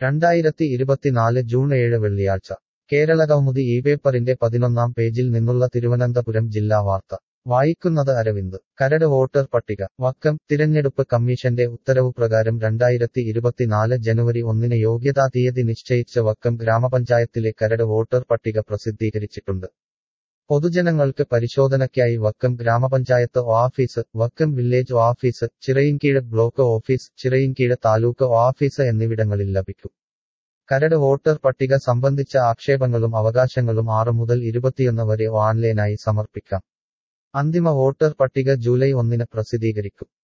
രണ്ടായിരത്തി ഇരുപത്തിനാല് ജൂൺ ഏഴ് വെള്ളിയാഴ്ച കേരളകൗമുദി ഈ പേപ്പറിന്റെ പതിനൊന്നാം പേജിൽ നിന്നുള്ള തിരുവനന്തപുരം ജില്ലാ വാർത്ത വായിക്കുന്നത് അരവിന്ദ് കരട് വോട്ടർ പട്ടിക വക്കം തിരഞ്ഞെടുപ്പ് കമ്മീഷന്റെ ഉത്തരവ് പ്രകാരം രണ്ടായിരത്തി ഇരുപത്തിനാല് ജനുവരി ഒന്നിന് യോഗ്യതാ തീയതി നിശ്ചയിച്ച വക്കം ഗ്രാമപഞ്ചായത്തിലെ കരട് വോട്ടർ പട്ടിക പ്രസിദ്ധീകരിച്ചിട്ടുണ്ട് പൊതുജനങ്ങൾക്ക് പരിശോധനയ്ക്കായി വക്കം ഗ്രാമപഞ്ചായത്ത് office Vakkom village office Chirayinkeezhu block office Chirayinkeezhu taluk office എന്നിവിടങ്ങളിൽ ലഭിക്കും കരട് വോട്ടർ പട്ടിക സംബന്ധിച്ച ആക്ഷേപങ്ങളും അവകാശങ്ങളും ആറ് മുതൽ ഇരുപത്തിയൊന്ന് വരെ ഓൺലൈനായി സമർപ്പിക്കാം അന്തിമ വോട്ടർ പട്ടിക ജൂലൈ ഒന്നിന് പ്രസിദ്ധീകരിക്കും